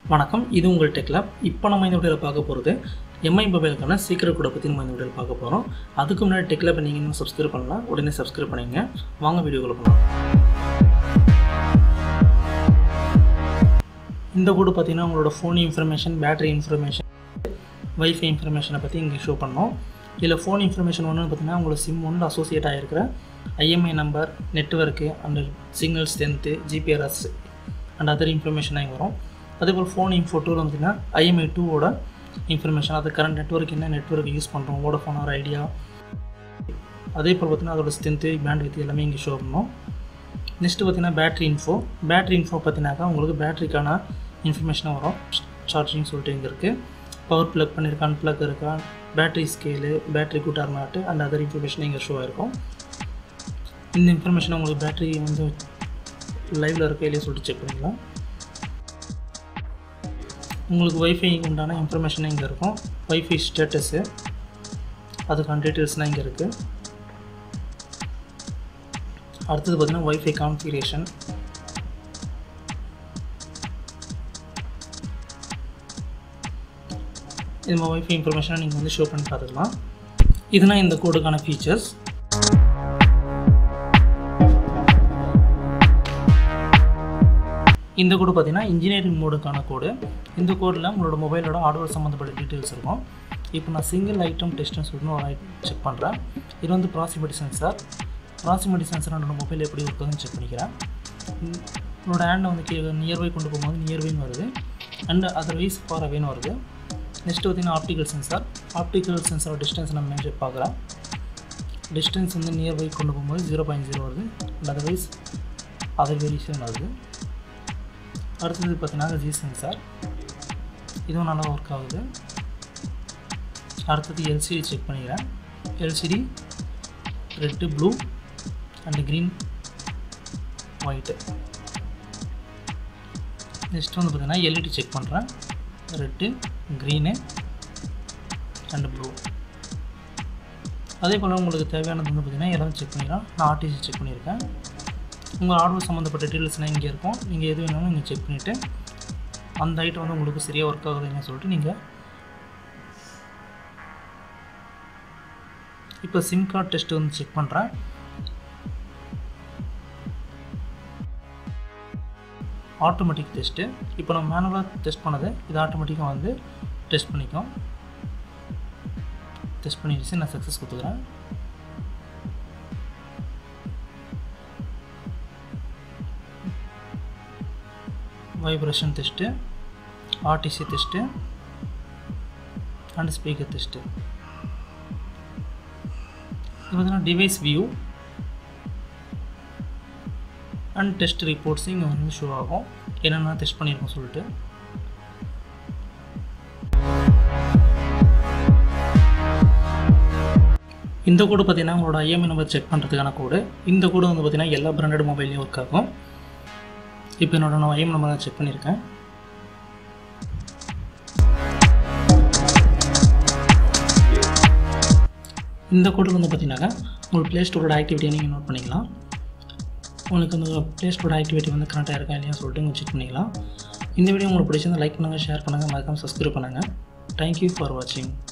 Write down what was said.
வணக்கம் இது உங்கள் டெக் லேப் இப்போ நம்ம இந்த வீடியோவில் பார்க்க போகிறது எம்ஐ மொபைலுக்கான சீக்கிரம் கூட பற்றி நம்ம இந்த வீடியோவில் பார்க்க போகிறோம் அதுக்கு முன்னாடி டெக் லேப் நீங்கள் இன்னும் சப்ஸ்கிரைப் பண்ணலாம் உடனே சப்ஸ்கிரைப் பண்ணிங்க வாங்க வீடியோக்குள்ள போகலாம் இந்த கோடு பார்த்தீங்கன்னா உங்களோட phone information battery information wifi இன்ஃபர்மேஷனை பற்றி இங்கே ஷோ பண்ணோம் இதில் ஃபோன் இன்ஃபர்மேஷன் ஒன்று பார்த்தீங்கன்னா உங்களோட சிம் ஒன்று அசோசியேட் ஆகிருக்கிற IMEI number network and signal strength GPRS and other information இங்கே வரும் அதே போல் ஃபோன் இன்ஃபோ டூவில் வந்துன்னா ஐஎம்ஐ டூவோட இன்ஃபர்மேஷன் அது கரண்ட் நெட்ஒர்க் என்ன நெட்ஒர்க் யூஸ் பண்ணுறோம் வோடஃபோன் ஆர் ஐடியா அதே போல் பார்த்தீங்கன்னா அதோட ஸ்ட்ரென்த்து பேண்ட் வித் எல்லாமே இங்கே ஷோ பண்ணோம் நெக்ஸ்ட்டு பார்த்தீங்கன்னா பேட்ரி இன்ஃபோ பேட்ரி இன்ஃபோ பார்த்தீங்கன்னாக்கா உங்களுக்கு பேட்டரிக்கான இன்ஃபர்மேஷனாக வரும் சார்ஜிங் சொல்லிட்டு இங்கே இருக்குது பவர் ப்ளக் பண்ணியிருக்கா அன்ப்ளக் இருக்கா battery scale battery good or not and other information இங்கே ஷோ ஆயிருக்கும் இந்த இன்ஃபர்மேஷன் உங்களுக்கு பேட்டரி வந்து லைவில் இருக்க இல்லையா சொல்லிட்டு செக் பண்ணிக்கலாம் உங்களுக்கு வைஃபை உண்டான இன்ஃபர்மேஷன் இங்கே இருக்கும் வைஃபை ஸ்டேட்டஸு அதுக்கான டீட்டெயில்ஸ்லாம் இங்கே இருக்குது அடுத்தது பார்த்திங்கன்னா வைஃபை கான்ஃபிகரேஷன் இது மாதிரி வைஃபை இன்ஃபர்மேஷனை நீங்கள் வந்து ஷோ பண்ணி பார்த்துக்கலாம் இதுனா இந்த கோடுக்கான ஃபீச்சர்ஸ் இந்த கோடு பார்த்தீங்கன்னா இன்ஜினியரிங் மோடுக்கான கோடு இந்த கோடில் உங்களோட மொபைலோட ஹார்ட்வேர் சம்மந்தப்பட்ட டீட்டெயில்ஸ் இருக்கும் இப்போ நான் சிங்கிள் ஐட்டம் டெஸ்ட்னு சொல்லிட்டு ஒரு ஐட்டம் செக் பண்ணுறேன் இது வந்து ப்ராசிமிட்டி சென்சார் ப்ராசிமிட்டி சென்சார் என்னோட மொபைல் எப்படி இருக்குதுன்னு செக் பண்ணிக்கிறேன் உங்களோட ஹேண்டை வந்து கீ நியர்பை கொண்டு போகும்போது நியர்பைன்னு வருது அண்ட் அதர்வைஸ் ஃபார் அவேன்னு வருது நெக்ஸ்ட் பார்த்தீங்கன்னா optical sensor optical sensor distance நம்ம மேலே பார்க்குறேன் டிஸ்டன்ஸ் வந்து நியர்பை கொண்டு போகும்போது ஜீரோ பாயிண்ட் ஜீரோ வருது அண்ட் அதர்வைஸ் அதர் வேரியேஷன் வருது அடுத்தது பார்த்தீங்கன்னா ஜி சென்சார் இதுவும் நல்லா ஒர்க் ஆகுது அடுத்தது எல்சிடி செக் பண்ணிக்கிறேன் LCD red blue and green white next வந்து பார்த்தீங்கன்னா எல்இடி செக் பண்ணுறேன் ரெட்டு க்ரீனு அண்டு ப்ளூ அதே போல் உங்களுக்கு தேவையானது வந்து பார்த்திங்கன்னா எல்லாம் செக் பண்ணிக்கலாம் நான் ஆர்டிசி செக் பண்ணியிருக்கேன் உங்கள் ஹார்ட்வேர் சம்மந்தப்பட்ட டீட்டெயில்ஸ்லாம் இங்கே இருக்கும் நீங்கள் எது வேணாலும் நீங்கள் செக் பண்ணிவிட்டு அந்த ஐட்டம் வந்து உங்களுக்கு சரியாக ஒர்க் ஆகுதுன்னு சொல்லிட்டு நீங்கள் இப்போ சிம் கார்டு டெஸ்ட் வந்து செக் பண்ணுறேன் ஆட்டோமேட்டிக் டெஸ்ட்டு இப்போ நம்ம மேனுவலாக டெஸ்ட் பண்ணது இது ஆட்டோமேட்டிக்காக வந்து டெஸ்ட் பண்ணிக்கும் டெஸ்ட் பண்ணிடுச்சு நான் சக்ஸஸ் கொடுத்துக்கிறேன் vibration test RTC test and speaker test இது பார்த்தீங்கன்னா டிவைஸ் வியூ அண்ட் டெஸ்ட் ரிப்போர்ட்ஸும் இங்கே வந்து ஷோ ஆகும் என்னென்ன டெஸ்ட் பண்ணியிருக்கோம் சொல்லிட்டு இந்த கோடு பார்த்தீங்கன்னா உங்களோட ஐஎம்ஐ நம்பர் செக் பண்ணுறதுக்கான கோடு இந்த கோடு வந்து பார்த்தீங்கன்னா எல்லா பிராண்டட் மொபைல்லையும் ஒர்க் ஆகும் இப்போ என்னோட நான் ஐஎம் நம்பர் தான் செக் பண்ணியிருக்கேன் இந்த கோடு வந்து பார்த்தீங்கன்னாக்கா உங்களுக்கு ப்ளே ஸ்டோரோட ஆக்டிவிட்டியை நீங்கள் நோட் பண்ணிக்கலாம் உங்களுக்கு அந்த ப்ளே ஸ்டோரோட ஆக்டிவிட்டி வந்து கரெக்டாக இருக்கா இல்லையா சொல்லிட்டு நீங்கள் செக் பண்ணிக்கலாம் இந்த வீடியோ உங்களுக்கு பிடிச்சிருந்தா லைக் பண்ணுங்கள் ஷேர் பண்ணுங்கள் மறக்காமல் சப்ஸ்கிரைப் பண்ணுங்கள் தேங்க்யூ ஃபார் வாட்சிங்